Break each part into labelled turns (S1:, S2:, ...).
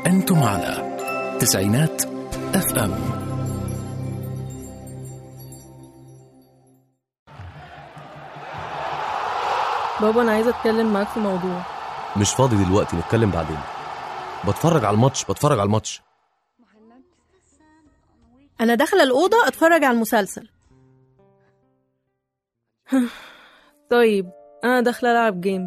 S1: أنتم على تسعينات اف ام
S2: بابا انا عايزه اتكلم معاك في موضوع
S3: مش فاضي دلوقتي نتكلم بعدين بتفرج على الماتش بتفرج على الماتش
S2: انا داخله الاوضه اتفرج على المسلسل طيب انا داخله العب جيمز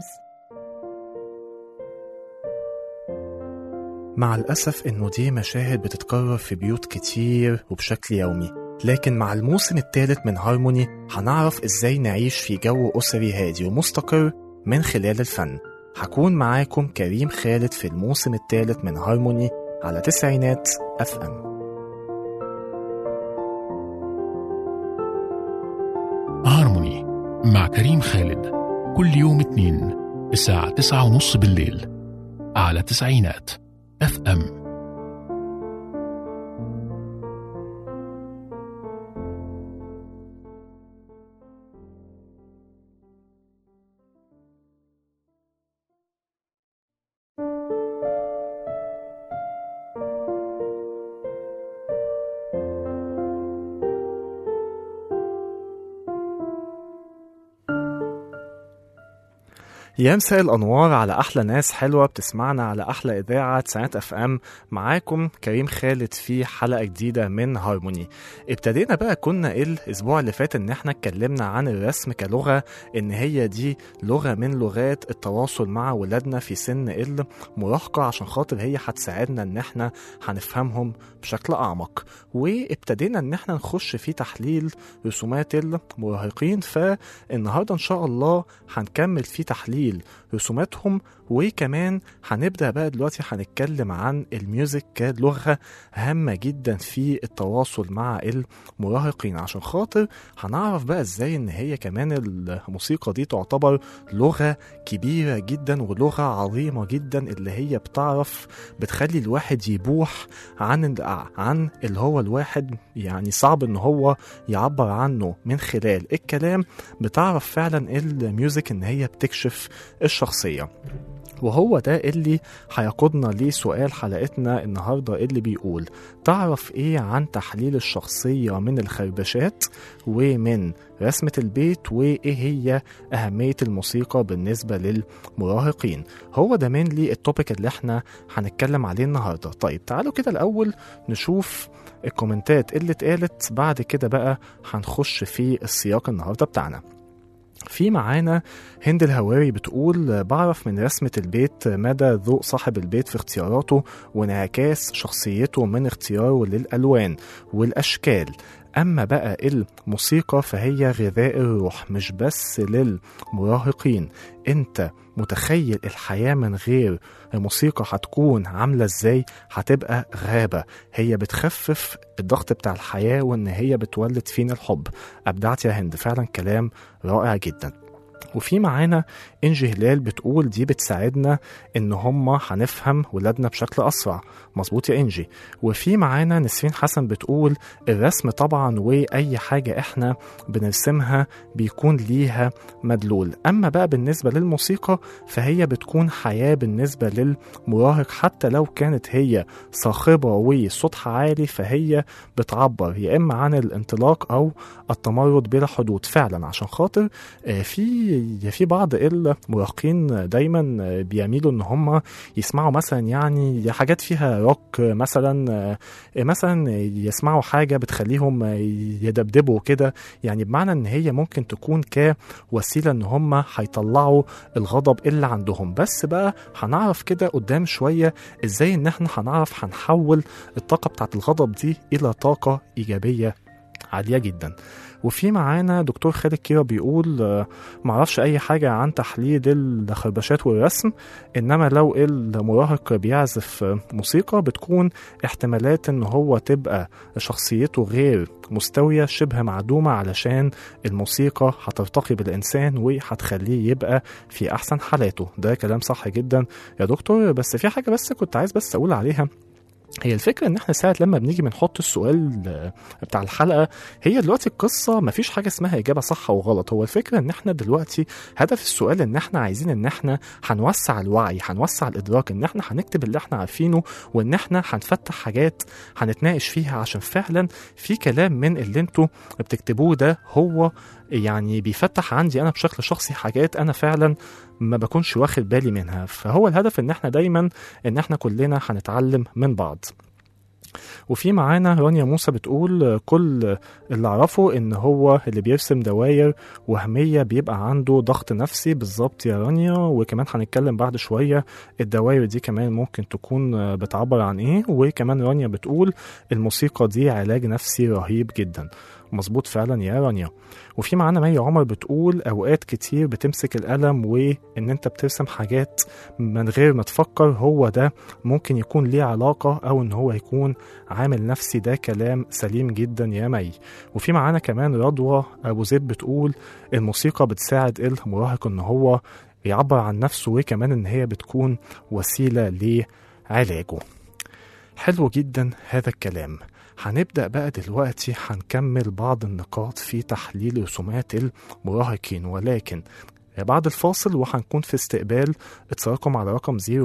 S4: مع الأسف إنه دي مشاهد بتتكرر في بيوت كتير وبشكل يومي لكن مع الموسم الثالث من هارموني هنعرف إزاي نعيش في جو أسري هادي ومستقر من خلال الفن هكون معاكم كريم خالد في الموسم الثالث من هارموني على تسعينات اف ام
S1: هارموني مع كريم خالد كل يوم اثنين الساعة تسعة ونص بالليل على تسعينات اف ام
S4: يا مساء الانوار على احلى ناس حلوه بتسمعنا على احلى اذاعه ساعات اف ام معاكم كريم خالد في حلقه جديده من هارموني ابتدينا بقى كنا ايه الاسبوع اللي فات ان احنا اتكلمنا عن الرسم كلغه ان هي دي لغه من لغات التواصل مع ولادنا في سن المراهقه عشان خاطر هي هتساعدنا ان احنا هنفهمهم بشكل اعمق وابتدينا ان احنا نخش في تحليل رسومات المراهقين فالنهارده ان شاء الله هنكمل في تحليل رسوماتهم وكمان هنبدا بقى دلوقتي هنتكلم عن الميوزك كلغه هامه جدا في التواصل مع المراهقين عشان خاطر هنعرف بقى ازاي ان هي كمان الموسيقى دي تعتبر لغه كبيره جدا ولغه عظيمه جدا اللي هي بتعرف بتخلي الواحد يبوح عن عن اللي هو الواحد يعني صعب ان هو يعبر عنه من خلال الكلام بتعرف فعلا الميوزك ان هي بتكشف الشخصيه وهو ده اللي هيقودنا لسؤال حلقتنا النهارده اللي بيقول تعرف ايه عن تحليل الشخصيه من الخربشات ومن رسمه البيت وايه هي اهميه الموسيقى بالنسبه للمراهقين هو ده مين التوبيك اللي احنا هنتكلم عليه النهارده طيب تعالوا كده الاول نشوف الكومنتات اللي اتقالت بعد كده بقى هنخش في السياق النهارده بتاعنا في معانا هند الهواري بتقول بعرف من رسمة البيت مدى ذوق صاحب البيت في اختياراته وانعكاس شخصيته من اختياره للألوان والأشكال أما بقى الموسيقى فهي غذاء الروح مش بس للمراهقين أنت متخيل الحياة من غير الموسيقى هتكون عاملة ازاي هتبقى غابة هي بتخفف الضغط بتاع الحياة وان هي بتولد فينا الحب أبدعت يا هند فعلا كلام رائع جدا وفي معانا انجي هلال بتقول دي بتساعدنا ان هما هنفهم ولادنا بشكل اسرع مظبوط يا انجي وفي معانا نسرين حسن بتقول الرسم طبعا واي حاجه احنا بنرسمها بيكون ليها مدلول اما بقى بالنسبه للموسيقى فهي بتكون حياه بالنسبه للمراهق حتى لو كانت هي صاخبه وصوتها عالي فهي بتعبر يا اما عن الانطلاق او التمرد بلا حدود فعلا عشان خاطر في في بعض المراهقين دايما بيميلوا ان هم يسمعوا مثلا يعني حاجات فيها روك مثلا مثلا يسمعوا حاجه بتخليهم يدبدبوا كده يعني بمعنى ان هي ممكن تكون كوسيله ان هم هيطلعوا الغضب اللي عندهم بس بقى هنعرف كده قدام شويه ازاي ان احنا هنعرف هنحول الطاقه بتاعت الغضب دي الى طاقه ايجابيه عاليه جدا وفي معانا دكتور خالد كيرا بيقول آه، معرفش اي حاجه عن تحليل الخربشات والرسم انما لو المراهق بيعزف آه، موسيقى بتكون احتمالات ان هو تبقى شخصيته غير مستويه شبه معدومه علشان الموسيقى هترتقي بالانسان وهتخليه يبقى في احسن حالاته ده كلام صح جدا يا دكتور بس في حاجه بس كنت عايز بس اقول عليها هي الفكرة إن إحنا ساعة لما بنيجي بنحط السؤال آه، بتاع الحلقة هي دلوقتي القصة مفيش حاجة اسمها إجابة صح وغلط هو الفكرة إن إحنا دلوقتي هدف السؤال إن إحنا عايزين إن إحنا هنوسع الوعي هنوسع الإدراك إن إحنا هنكتب اللي إحنا عارفينه وإن إحنا هنفتح حاجات هنتناقش فيها عشان فعلا في كلام من اللي انتوا بتكتبوه ده هو يعني بيفتح عندي انا بشكل شخصي حاجات انا فعلا ما بكونش واخد بالي منها فهو الهدف ان احنا دايما ان احنا كلنا هنتعلم من بعض وفي معانا رانيا موسى بتقول كل اللي اعرفه ان هو اللي بيرسم دواير وهمية بيبقى عنده ضغط نفسي بالظبط يا رانيا وكمان هنتكلم بعد شوية الدواير دي كمان ممكن تكون بتعبر عن ايه وكمان رانيا بتقول الموسيقى دي علاج نفسي رهيب جدا مظبوط فعلا يا رانيا وفي معانا مي عمر بتقول اوقات كتير بتمسك القلم وان انت بترسم حاجات من غير ما تفكر هو ده ممكن يكون ليه علاقة او ان هو يكون عامل نفسي ده كلام سليم جدا يا مي وفي معانا كمان رضوى ابو زيد بتقول الموسيقى بتساعد المراهق ان هو يعبر عن نفسه وكمان ان هي بتكون وسيلة لعلاجه حلو جدا هذا الكلام هنبدأ بقى دلوقتي هنكمل بعض النقاط في تحليل رسومات المراهقين ولكن بعد الفاصل وهنكون في استقبال اتصالكم على رقم 010427894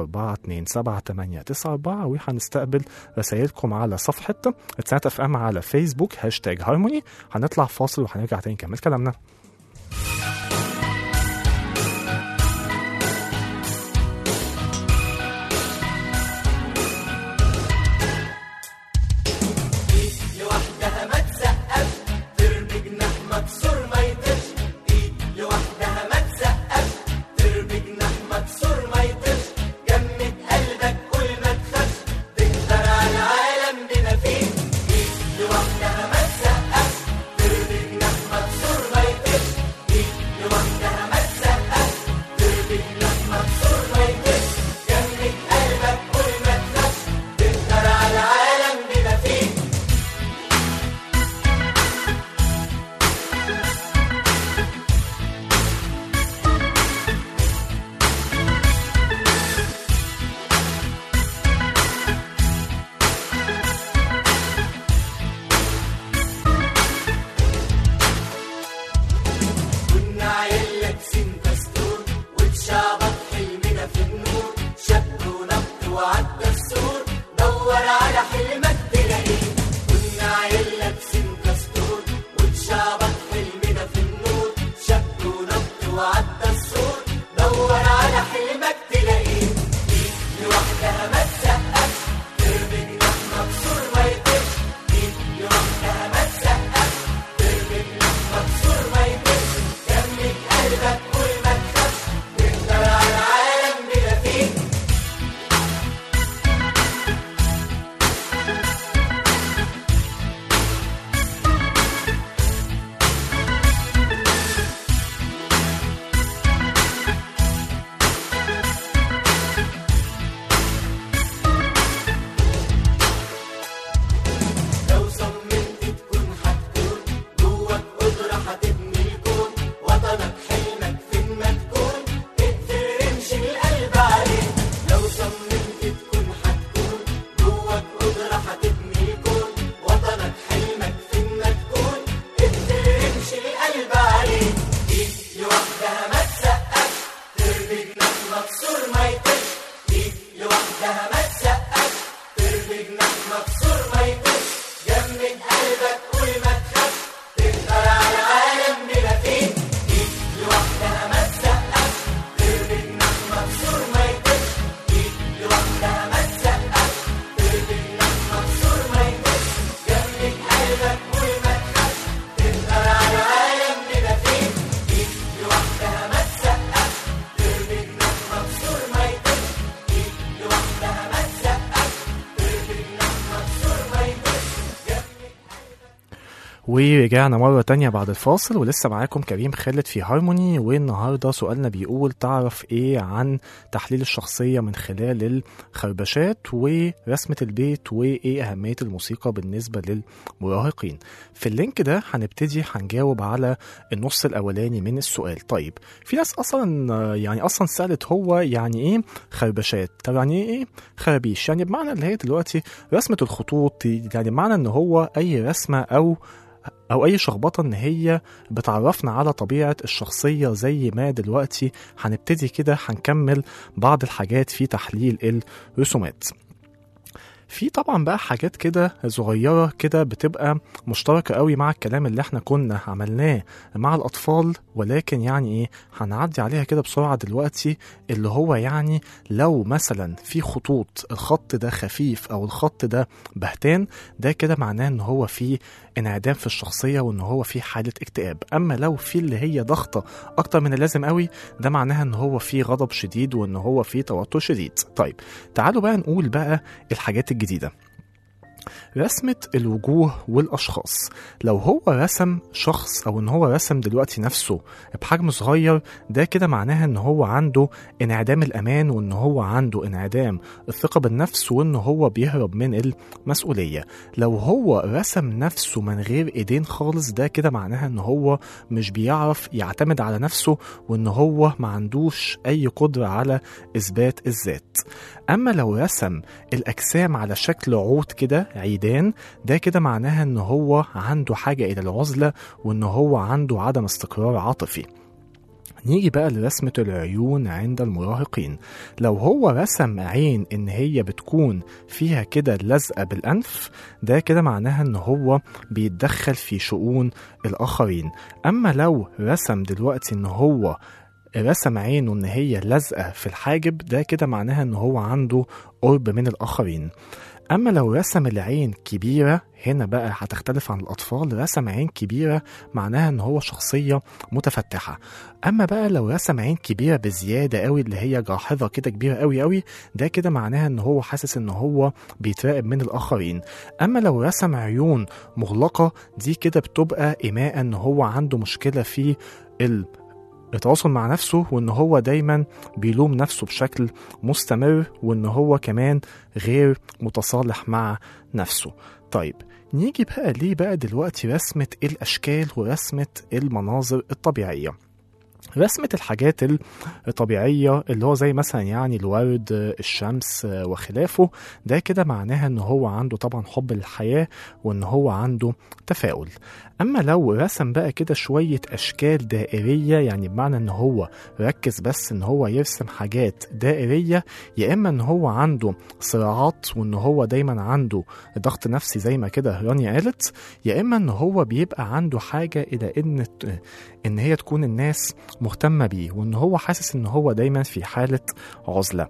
S4: وهنستقبل رسائلكم على صفحة اتساعة اف ام على فيسبوك هاشتاج هارموني هنطلع فاصل وهنرجع تاني نكمل كلامنا
S5: لوحدها ما تسقف ترمي جناح مكسور ما يطيرش ايد لوحدها ما تسقف ترمي جناح مكسور ما يطيرش جمد قلبك كل ما تخافش تقدر على العالم بما فيه ايد لوحدها ما تسقف ترمي جناح مكسور ما يطيرش ايد لوحدها ما تسقف ترمي جناح مكسور ما يطيرش جمد قلبك كل ما تخافش تقدر على العالم بما فيه كنا عيال لابسين دستور واتشعبط حلمنا في النور شد ونط وعدى السور دور على حلمك تلاقيه كنا عيال لابسين دستور واتشعبط حلمنا في النور شد ونط وعدى السور دور على حلمك تلاقيه ايد لوحدها ما تسقفش ترمي جناح مكسور ما يطيرش ايد لوحدها ما تسقفش ترمي جناح مكسور ما يطيرش جمد قلبك كل ما تخافش تقدر على العالم بلا فيك لو صممت تكون هتكون جواك قدرة هتبني الكون وطنك حلمك فين ما تكون اقفل رمش القلب عليه لو صممت تكون هتكون جواك قدرة هتبني الكون وطنك حلمك فين ما تكون اقفل رمش القلب عليه ايد لوحدها ما تسقفش ترمي جناح مكسور ما يطيرش ايد لوحدها ما تسقفش ترمي جناح مكسور ما يطيرش جمد قلبك كل ما تخافش تقدر على العالم بلا فيك ايد لوحدها ما تسقفش ترمي جناح مكسور ما يطيرش ايد لوحدها ما تسقفش ترمي جناح مكسور ما يطيرش جمد قلبك كل ما تخافش تقدر على العالم بلا فيك ايد لوحدها ما تسقفش ترمي جناح مكسور ما يطيرش ايد لوحدها ما تسقفش ترمي جناح مكسور
S4: ورجعنا مرة تانية بعد الفاصل ولسه معاكم كريم خالد في هارموني والنهاردة سؤالنا بيقول تعرف ايه عن تحليل الشخصية من خلال الخربشات ورسمة البيت وايه أهمية الموسيقى بالنسبة للمراهقين في اللينك ده هنبتدي هنجاوب على النص الأولاني من السؤال طيب في ناس أصلا يعني أصلا سألت هو يعني ايه خربشات طب يعني ايه خرابيش يعني بمعنى اللي هي دلوقتي رسمة الخطوط يعني بمعنى ان هو أي رسمة أو او اي شخبطه ان هي بتعرفنا على طبيعه الشخصيه زي ما دلوقتي هنبتدي كده هنكمل بعض الحاجات في تحليل الرسومات في طبعا بقى حاجات كده صغيرة كده بتبقى مشتركة قوي مع الكلام اللي احنا كنا عملناه مع الأطفال ولكن يعني ايه هنعدي عليها كده بسرعة دلوقتي اللي هو يعني لو مثلا في خطوط الخط ده خفيف أو الخط ده بهتان ده كده معناه ان هو في انعدام في الشخصية وان هو في حالة اكتئاب أما لو في اللي هي ضغطة أكتر من اللازم قوي ده معناها ان هو في غضب شديد وان هو في توتر شديد طيب تعالوا بقى نقول بقى الحاجات الجديدة رسمة الوجوه والأشخاص لو هو رسم شخص أو إن هو رسم دلوقتي نفسه بحجم صغير ده كده معناها إن هو عنده انعدام الأمان وإن هو عنده انعدام الثقة بالنفس وإن هو بيهرب من المسؤولية لو هو رسم نفسه من غير إيدين خالص ده كده معناها إن هو مش بيعرف يعتمد على نفسه وإن هو ما عندوش أي قدرة على إثبات الذات أما لو رسم الأجسام على شكل عود كده عيدان ده كده معناها ان هو عنده حاجة الى العزلة وان هو عنده عدم استقرار عاطفي نيجي بقى لرسمة العيون عند المراهقين لو هو رسم عين ان هي بتكون فيها كده لزقة بالانف ده كده معناها ان هو بيتدخل في شؤون الاخرين اما لو رسم دلوقتي ان هو رسم عينه ان هي لازقه في الحاجب ده كده معناها ان هو عنده قرب من الاخرين اما لو رسم العين كبيره هنا بقى هتختلف عن الاطفال رسم عين كبيره معناها ان هو شخصيه متفتحه اما بقى لو رسم عين كبيره بزياده قوي اللي هي جاحظه كده كبيره قوي قوي ده كده معناها ان هو حاسس ان هو بيتراقب من الاخرين اما لو رسم عيون مغلقه دي كده بتبقى ايماء ان هو عنده مشكله في ال التواصل مع نفسه وان هو دايما بيلوم نفسه بشكل مستمر وان هو كمان غير متصالح مع نفسه طيب نيجي بقى ليه بقى دلوقتي رسمة الأشكال ورسمة المناظر الطبيعية رسمة الحاجات الطبيعية اللي هو زي مثلا يعني الورد الشمس وخلافه ده كده معناها ان هو عنده طبعا حب للحياة وان هو عنده تفاؤل اما لو رسم بقى كده شوية اشكال دائرية يعني بمعنى ان هو ركز بس ان هو يرسم حاجات دائرية يا اما ان هو عنده صراعات وان هو دايما عنده ضغط نفسي زي ما كده رانيا قالت يا اما ان هو بيبقى عنده حاجة الى ان ان هي تكون الناس مهتمة بيه وان هو حاسس ان هو دايما في حالة عزلة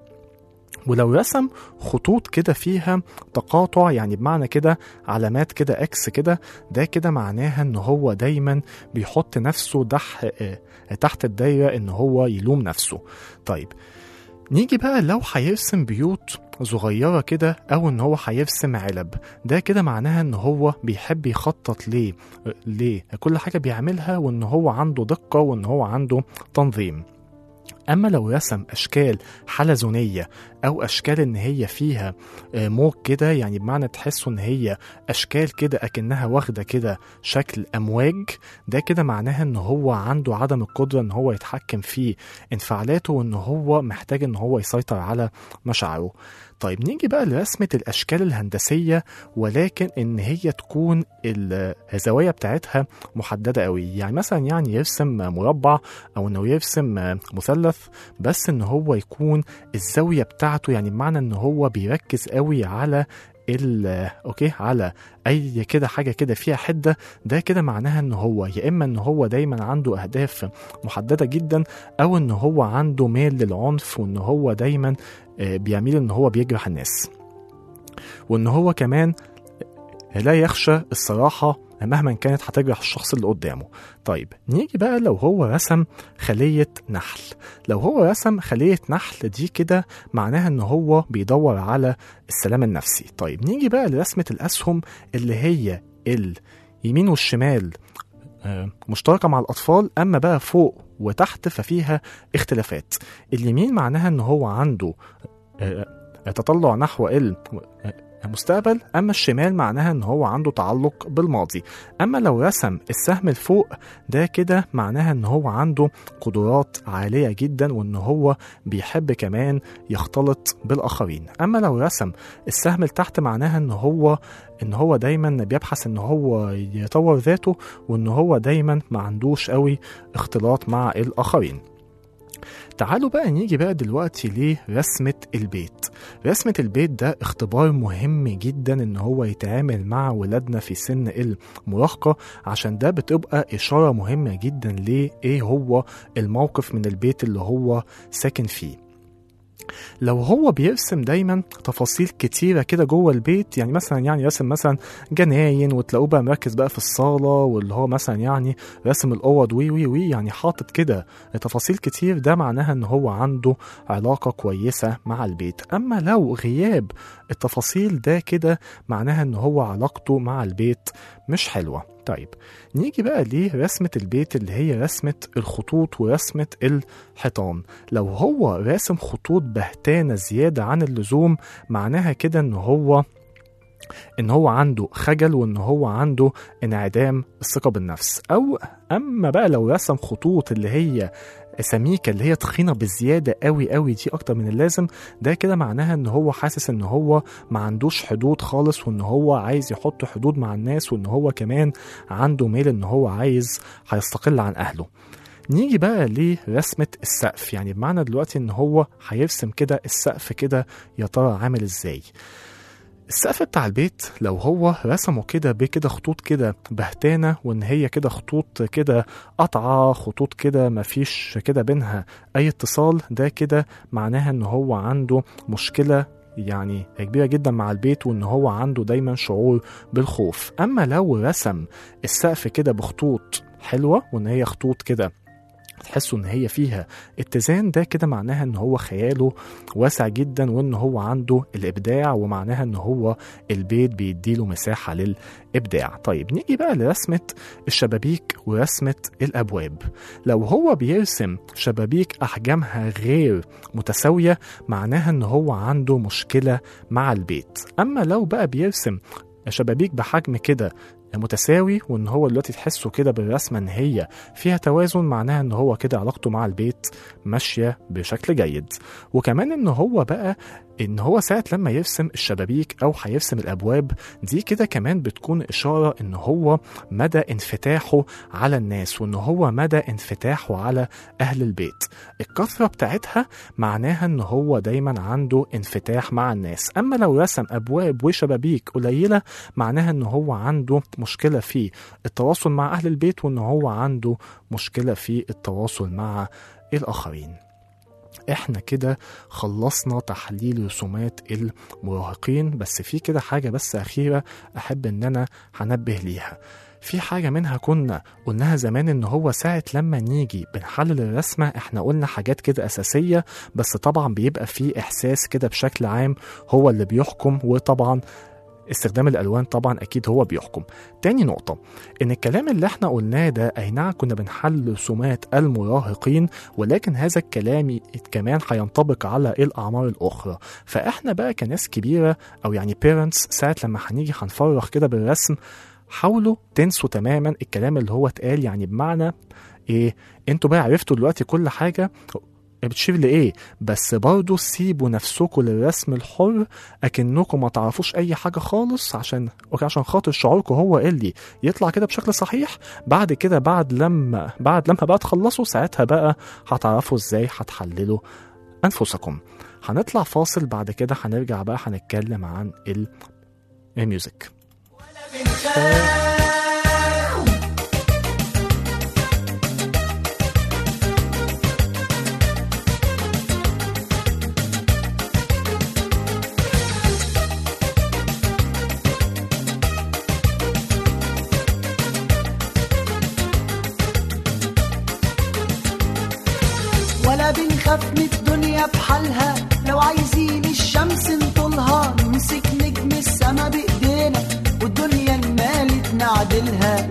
S4: ولو رسم خطوط كده فيها تقاطع يعني بمعنى كده علامات كده اكس كده ده كده معناها ان هو دايما بيحط نفسه دح تحت الدايره ان هو يلوم نفسه طيب نيجي بقى لو هيرسم بيوت صغيرة كده أو إن هو هيرسم علب ده كده معناها إن هو بيحب يخطط ليه ليه كل حاجة بيعملها وإن هو عنده دقة وإن هو عنده تنظيم أما لو رسم أشكال حلزونية أو أشكال إن هي فيها موج كده يعني بمعنى تحسوا إن هي أشكال كده أكنها واخدة كده شكل أمواج ده كده معناها إن هو عنده عدم القدرة إن هو يتحكم في انفعالاته وإن هو محتاج إن هو يسيطر على مشاعره طيب نيجي بقى لرسمة الأشكال الهندسية ولكن إن هي تكون الزوايا بتاعتها محددة قوي يعني مثلا يعني يرسم مربع أو إنه يرسم مثلث بس إن هو يكون الزاوية بتاعته يعني بمعنى إن هو بيركز قوي على ال اوكي على اي كده حاجه كده فيها حده ده كده معناها ان هو يا اما ان هو دايما عنده اهداف محدده جدا او ان هو عنده ميل للعنف وان هو دايما بيميل ان هو بيجرح الناس وان هو كمان لا يخشى الصراحه مهما كانت هتجرح الشخص اللي قدامه طيب نيجي بقى لو هو رسم خلية نحل لو هو رسم خلية نحل دي كده معناها ان هو بيدور على السلام النفسي طيب نيجي بقى لرسمة الأسهم اللي هي ال يمين والشمال آه، مشتركة مع الأطفال أما بقى فوق وتحت ففيها اختلافات اليمين معناها إن هو عنده آه، تطلع نحو المستقبل أما الشمال معناها إن هو عنده تعلق بالماضي أما لو رسم السهم الفوق ده كده معناها إن هو عنده قدرات عالية جدا وإن هو بيحب كمان يختلط بالآخرين أما لو رسم السهم لتحت معناها إن هو إن هو دايما بيبحث إن هو يطور ذاته وإن هو دايما ما عندوش قوي اختلاط مع الآخرين تعالوا بقى نيجي بقى دلوقتي لرسمة البيت رسمة البيت ده اختبار مهم جدا ان هو يتعامل مع ولادنا في سن المراهقة عشان ده بتبقى اشارة مهمة جدا لايه هو الموقف من البيت اللي هو ساكن فيه لو هو بيرسم دايما تفاصيل كتيرة كده جوه البيت يعني مثلا يعني رسم مثلا جناين وتلاقوه بقى مركز بقى في الصالة واللي هو مثلا يعني رسم الأوض وي وي وي يعني حاطط كده تفاصيل كتير ده معناها ان هو عنده علاقة كويسة مع البيت أما لو غياب التفاصيل ده كده معناها ان هو علاقته مع البيت مش حلوة طيب نيجي بقى لرسمة البيت اللي هي رسمة الخطوط ورسمة الحيطان لو هو راسم خطوط بهتانة زيادة عن اللزوم معناها كده ان هو ان هو عنده خجل وان هو عنده انعدام الثقة بالنفس او اما بقى لو رسم خطوط اللي هي سميكة اللي هي تخينة بزيادة قوي قوي دي أكتر من اللازم ده كده معناها إن هو حاسس إن هو ما عندوش حدود خالص وإن هو عايز يحط حدود مع الناس وإن هو كمان عنده ميل إن هو عايز هيستقل عن أهله نيجي بقى لرسمة السقف يعني بمعنى دلوقتي إن هو هيرسم كده السقف كده يا ترى عامل إزاي السقف بتاع البيت لو هو رسمه كده بكده خطوط كده بهتانة وان هي كده خطوط كده قطعة خطوط كده مفيش كده بينها اي اتصال ده كده معناها ان هو عنده مشكلة يعني كبيرة جدا مع البيت وان هو عنده دايما شعور بالخوف اما لو رسم السقف كده بخطوط حلوة وان هي خطوط كده تحسوا ان هي فيها اتزان ده كده معناها ان هو خياله واسع جدا وان هو عنده الابداع ومعناها ان هو البيت بيديله مساحه للابداع طيب نيجي بقى لرسمه الشبابيك ورسمه الابواب لو هو بيرسم شبابيك احجامها غير متساويه معناها ان هو عنده مشكله مع البيت اما لو بقى بيرسم شبابيك بحجم كده متساوي وان هو دلوقتي تحسه كده بالرسمه ان هي فيها توازن معناها ان هو كده علاقته مع البيت ماشيه بشكل جيد وكمان ان هو بقى ان هو ساعه لما يرسم الشبابيك او هيرسم الابواب دي كده كمان بتكون اشاره ان هو مدى انفتاحه على الناس وان هو مدى انفتاحه على اهل البيت الكثره بتاعتها معناها ان هو دايما عنده انفتاح مع الناس اما لو رسم ابواب وشبابيك قليله معناها ان هو عنده مشكله في التواصل مع اهل البيت وان هو عنده مشكله في التواصل مع الاخرين احنا كده خلصنا تحليل رسومات المراهقين بس في كده حاجة بس أخيرة أحب إن أنا هنبه ليها في حاجة منها كنا قلناها زمان إن هو ساعة لما نيجي بنحلل الرسمة إحنا قلنا حاجات كده أساسية بس طبعا بيبقى في إحساس كده بشكل عام هو اللي بيحكم وطبعا استخدام الالوان طبعا اكيد هو بيحكم تاني نقطة ان الكلام اللي احنا قلناه ده اي نعم كنا بنحل رسومات المراهقين ولكن هذا الكلام كمان هينطبق على الاعمار الاخرى فاحنا بقى كناس كبيرة او يعني بيرنتس ساعة لما هنيجي هنفرغ كده بالرسم حاولوا تنسوا تماما الكلام اللي هو اتقال يعني بمعنى ايه انتوا بقى عرفتوا دلوقتي كل حاجة بتشير لايه بس برضه سيبوا نفسكم للرسم الحر اكنكم ما تعرفوش اي حاجه خالص عشان عشان خاطر شعوركم هو اللي يطلع كده بشكل صحيح بعد كده بعد لما بعد لما بقى تخلصوا ساعتها بقى هتعرفوا ازاي هتحللوا انفسكم هنطلع فاصل بعد كده هنرجع بقى هنتكلم عن ال- الميوزك
S6: ولا بنخاف من الدنيا بحالها لو عايزين الشمس نطولها نمسك نجم السما بايدينا والدنيا نمالت نعدلها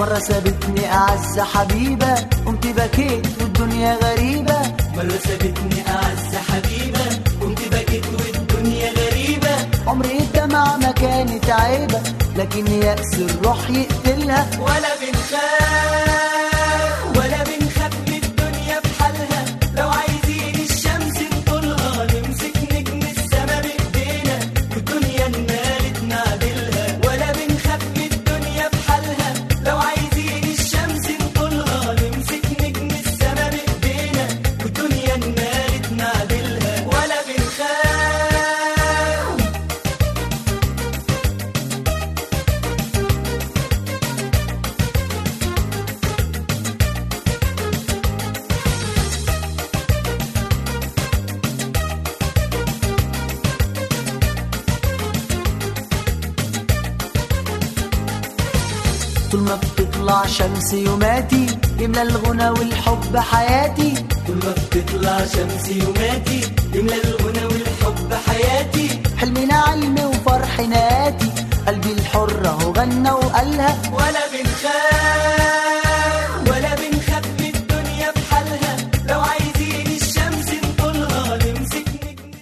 S6: مرة سابتني أعز حبيبة قمت بكيت والدنيا غريبة
S5: مرة سابتني أعز حبيبة كنت بكيت والدنيا غريبة
S6: عمري الدمع ما كانت عيبة لكن يأس الروح يقتلها
S5: ولا بنخاف ولا بنخاف من الدنيا بحالها لو عايزين الشمس نطولها نمسك نجم السما بإيدينا والدنيا نمالت نعدلها ولا بنخاف من الدنيا بحالها لو عايزين الشمس نطولها نمسك نجم السما بإيدينا والدنيا نمالت نعدلها ولا بنخاف
S6: طول ما بتطلع شمس يوماتي يملى الغنى والحب حياتي
S5: طول ما بتطلع شمس يوماتي يملى الغنى والحب حياتي
S6: حلمنا علم وفرح ناتي قلبي الحر اهو غنى وقالها
S5: ولا بنخاف ولا بنخاف من الدنيا بحالها لو عايزين الشمس نطولها نمسك نجم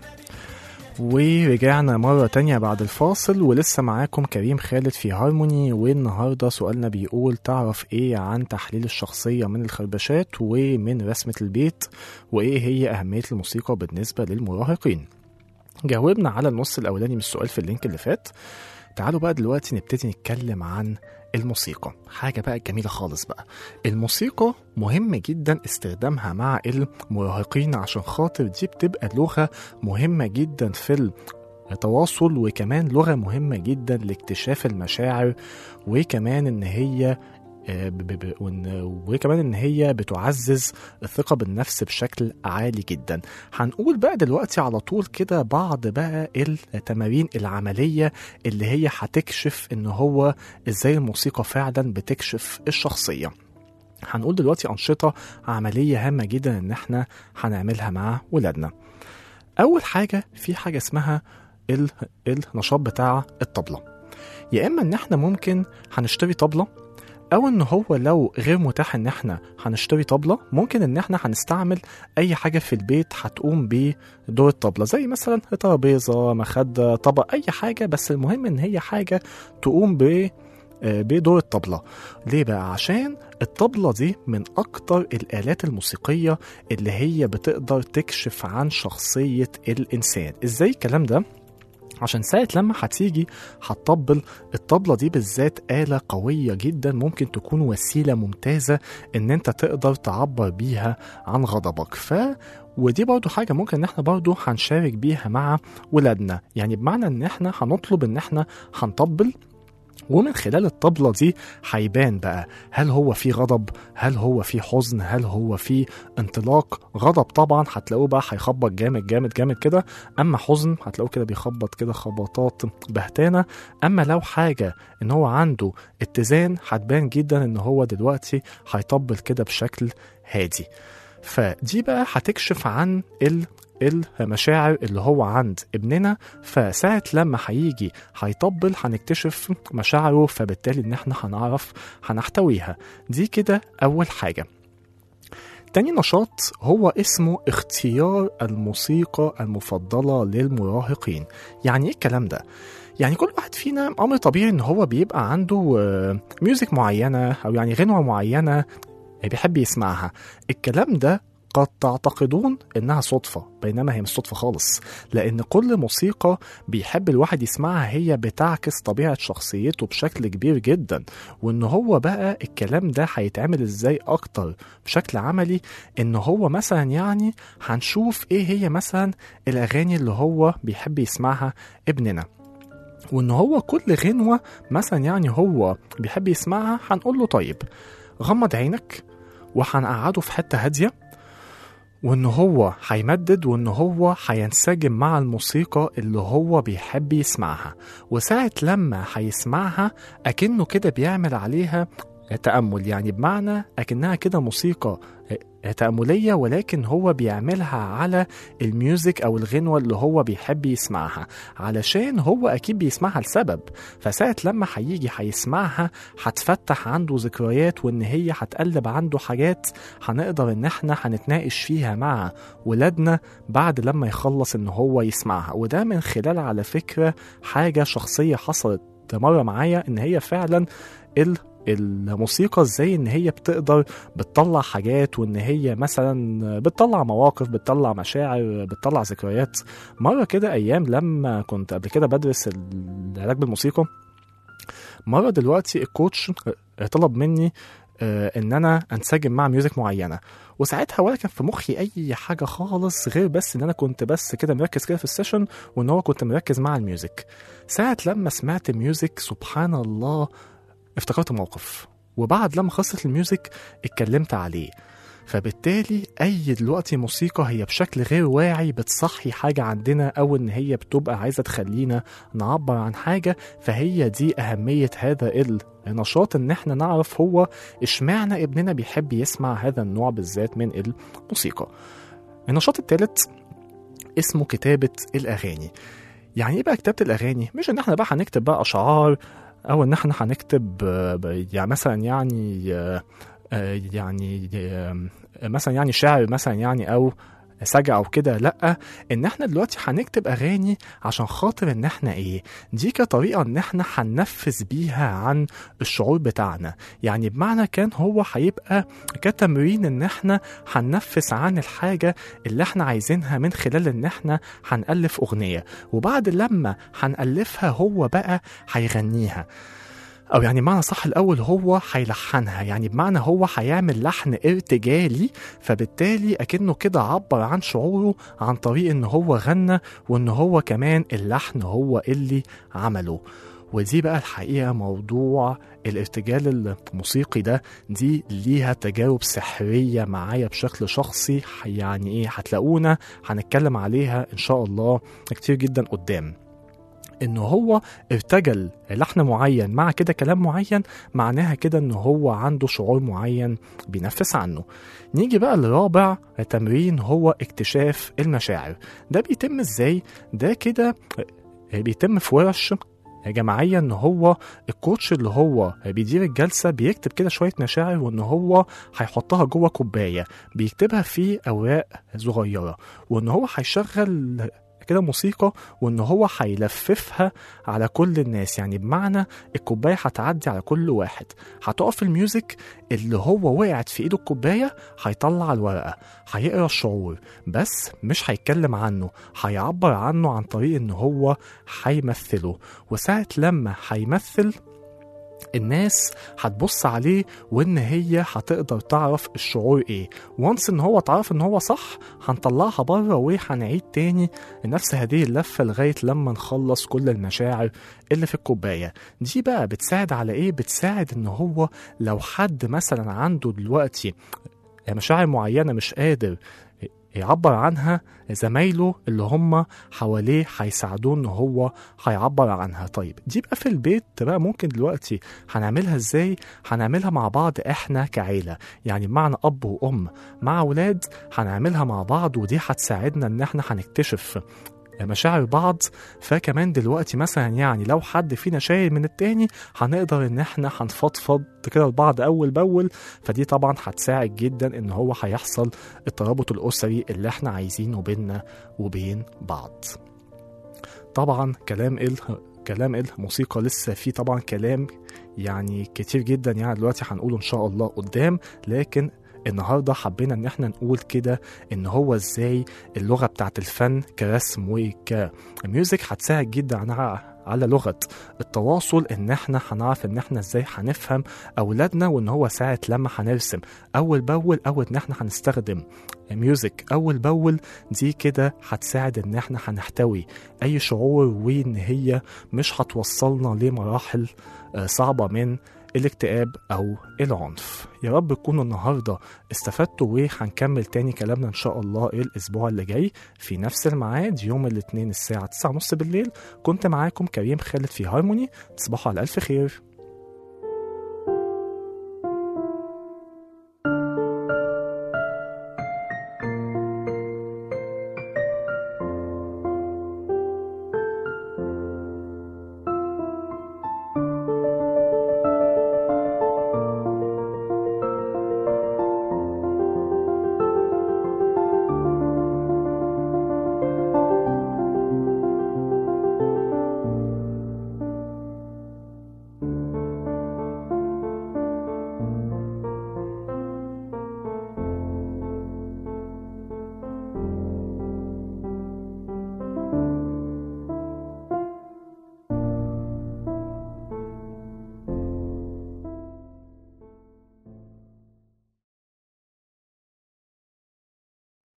S4: ورجعنا مرة تانية بعد الفاصل ولسه معاكم كريم خالد في هارموني والنهاردة سؤالنا بيقول تعرف ايه عن تحليل الشخصية من الخربشات ومن رسمة البيت وايه هي أهمية الموسيقى بالنسبة للمراهقين جاوبنا على النص الأولاني من السؤال في اللينك اللي فات تعالوا بقى دلوقتي نبتدي نتكلم عن الموسيقى حاجة بقى جميلة خالص بقى الموسيقى مهم جدا استخدامها مع المراهقين عشان خاطر دي بتبقى لغة مهمة جدا في التواصل وكمان لغة مهمة جدا لاكتشاف المشاعر وكمان ان هي آه، ب- ب- ب- وإن- وكمان ان هي بتعزز الثقة بالنفس بشكل عالي جدا هنقول بقى دلوقتي على طول كده بعض بقى التمارين العملية اللي هي هتكشف ان هو ازاي الموسيقى فعلا بتكشف الشخصية هنقول دلوقتي أنشطة عملية هامة جدا إن إحنا هنعملها مع ولادنا. أول حاجة في حاجة اسمها ال- النشاط بتاع الطبلة. يا إما إن إحنا ممكن هنشتري طبلة أو إن هو لو غير متاح إن إحنا هنشتري طبلة ممكن إن إحنا هنستعمل أي حاجة في البيت هتقوم بدور الطبلة زي مثلا ترابيزة مخدة طبق أي حاجة بس المهم إن هي حاجة تقوم ب آه، بدور الطبلة ليه بقى عشان الطبلة دي من أكتر الآلات الموسيقية اللي هي بتقدر تكشف عن شخصية الإنسان إزاي الكلام ده؟ عشان ساعة لما هتيجي هتطبل الطبلة دي بالذات آلة قوية جدا ممكن تكون وسيلة ممتازة إن أنت تقدر تعبر بيها عن غضبك ف ودي برضو حاجة ممكن إن احنا برضو هنشارك بيها مع ولادنا يعني بمعنى إن احنا هنطلب إن احنا هنطبل ومن خلال الطبلة دي هيبان بقى هل هو في غضب هل هو في حزن هل هو في انطلاق غضب طبعا هتلاقوه بقى هيخبط جامد جامد جامد كده اما حزن هتلاقوه كده بيخبط كده خبطات بهتانة اما لو حاجة ان هو عنده اتزان هتبان جدا ان هو دلوقتي هيطبل كده بشكل هادي فدي بقى هتكشف عن ال المشاعر اللي هو عند ابننا فساعة لما هيجي هيطبل هنكتشف مشاعره فبالتالي ان احنا هنعرف هنحتويها دي كده اول حاجة تاني نشاط هو اسمه اختيار الموسيقى المفضلة للمراهقين يعني ايه الكلام ده؟ يعني كل واحد فينا امر طبيعي ان هو بيبقى عنده آه، ميوزك معينة او يعني غنوة معينة بيحب يسمعها الكلام ده قد تعتقدون انها صدفة بينما هي مش صدفة خالص لان كل موسيقى بيحب الواحد يسمعها هي بتعكس طبيعة شخصيته بشكل كبير جدا وان هو بقى الكلام ده هيتعمل ازاي اكتر بشكل عملي ان هو مثلا يعني هنشوف ايه هي مثلا الاغاني اللي هو بيحب يسمعها ابننا وان هو كل غنوة مثلا يعني هو بيحب يسمعها هنقول له طيب غمض عينك وهنقعده في حتة هادية وان هو هيمدد وان هو هينسجم مع الموسيقى اللي هو بيحب يسمعها وساعة لما هيسمعها أكنه كده بيعمل عليها تأمل يعني بمعنى أكنها كده موسيقى تأملية ولكن هو بيعملها على الميوزك أو الغنوة اللي هو بيحب يسمعها علشان هو أكيد بيسمعها لسبب فساعة لما هيجي هيسمعها هتفتح عنده ذكريات وإن هي هتقلب عنده حاجات هنقدر إن إحنا هنتناقش فيها مع ولادنا بعد لما يخلص إن هو يسمعها وده من خلال على فكرة حاجة شخصية حصلت مرة معايا إن هي فعلا ال الموسيقى ازاي ان هي بتقدر بتطلع حاجات وان هي مثلا بتطلع مواقف بتطلع مشاعر بتطلع ذكريات مره كده ايام لما كنت قبل كده بدرس العلاج بالموسيقى مره دلوقتي الكوتش طلب مني آه، ان انا انسجم مع ميوزك معينه وساعتها ولا كان في مخي اي حاجه خالص غير بس ان انا كنت بس كده مركز كده في السيشن وان هو كنت مركز مع الميوزك ساعه لما سمعت ميوزك سبحان الله افتكرت موقف وبعد لما خلصت الميوزك اتكلمت عليه فبالتالي اي دلوقتي موسيقى هي بشكل غير واعي بتصحي حاجه عندنا او ان هي بتبقى عايزه تخلينا نعبر عن حاجه فهي دي اهميه هذا النشاط ان احنا نعرف هو اشمعنى ابننا بيحب يسمع هذا النوع بالذات من الموسيقى النشاط الثالث اسمه كتابه الاغاني يعني ايه بقى كتابه الاغاني مش ان احنا بقى هنكتب بقى اشعار او ان احنا هنكتب آه، ب- يعني مثلا يعني آه، آه، يعني آه، مثلا يعني شعر مثلا يعني او سجع او كده لا ان احنا دلوقتي هنكتب اغاني عشان خاطر ان احنا ايه دي كطريقه ان احنا هننفذ بيها عن الشعور بتاعنا يعني بمعنى كان هو هيبقى كتمرين ان احنا هننفذ عن الحاجه اللي احنا عايزينها من خلال ان احنا هنالف اغنيه وبعد لما هنالفها هو بقى هيغنيها او يعني بمعنى صح الاول هو هيلحنها يعني بمعنى هو هيعمل لحن ارتجالي فبالتالي اكنه كده عبر عن شعوره عن طريق ان هو غنى وان هو كمان اللحن هو اللي عمله ودي بقى الحقيقة موضوع الارتجال الموسيقي ده دي ليها تجارب سحرية معايا بشكل شخصي يعني ايه هتلاقونا هنتكلم عليها ان شاء الله كتير جدا قدام ان هو ارتجل لحن معين مع كده كلام معين معناها كده ان هو عنده شعور معين بينفس عنه نيجي بقى لرابع تمرين هو اكتشاف المشاعر ده بيتم ازاي ده كده بيتم في ورش جماعية ان هو الكوتش اللي هو بيدير الجلسة بيكتب كده شوية مشاعر وان هو هيحطها جوه كوباية بيكتبها في اوراق صغيرة وان هو هيشغل كده موسيقى وان هو هيلففها على كل الناس يعني بمعنى الكوبايه هتعدي على كل واحد هتقف الميوزك اللي هو وقعت في ايده الكوبايه هيطلع الورقه هيقرا الشعور بس مش هيتكلم عنه هيعبر عنه عن طريق ان هو هيمثله وساعه لما هيمثل الناس هتبص عليه وان هي هتقدر تعرف الشعور ايه وانس ان هو تعرف ان هو صح هنطلعها بره وهنعيد تاني نفس هذه اللفه لغايه لما نخلص كل المشاعر اللي في الكوبايه دي بقى بتساعد على ايه بتساعد ان هو لو حد مثلا عنده دلوقتي مشاعر معينه مش قادر يعبر عنها زمايله اللي هم حواليه هيساعدوه ان هو هيعبر عنها طيب دي بقى في البيت بقى ممكن دلوقتي هنعملها ازاي هنعملها مع بعض احنا كعيله يعني بمعنى اب وام مع اولاد هنعملها مع بعض ودي هتساعدنا ان احنا هنكتشف مشاعر بعض فكمان دلوقتي مثلا يعني لو حد فينا شايل من التاني هنقدر ان احنا هنفضفض كده لبعض اول باول فدي طبعا هتساعد جدا ان هو هيحصل الترابط الاسري اللي احنا عايزينه بينا وبين بعض طبعا كلام ال كلام الموسيقى لسه فيه طبعا كلام يعني كتير جدا يعني دلوقتي هنقوله ان شاء الله قدام لكن النهارده حبينا ان احنا نقول كده ان هو ازاي اللغه بتاعت الفن كرسم وكميوزك هتساعد جدا على على لغه التواصل ان احنا هنعرف ان احنا ازاي هنفهم اولادنا وان هو ساعه لما هنرسم اول باول او ان احنا هنستخدم ميوزك اول باول دي كده هتساعد ان احنا هنحتوي اي شعور وان هي مش هتوصلنا لمراحل آه، صعبه من الاكتئاب او العنف يا رب تكونوا النهارده استفدتوا وهنكمل تاني كلامنا ان شاء الله الاسبوع اللي جاي في نفس الميعاد يوم الاثنين الساعه 9:30 بالليل كنت معاكم كريم خالد في هارموني تصبحوا على الف خير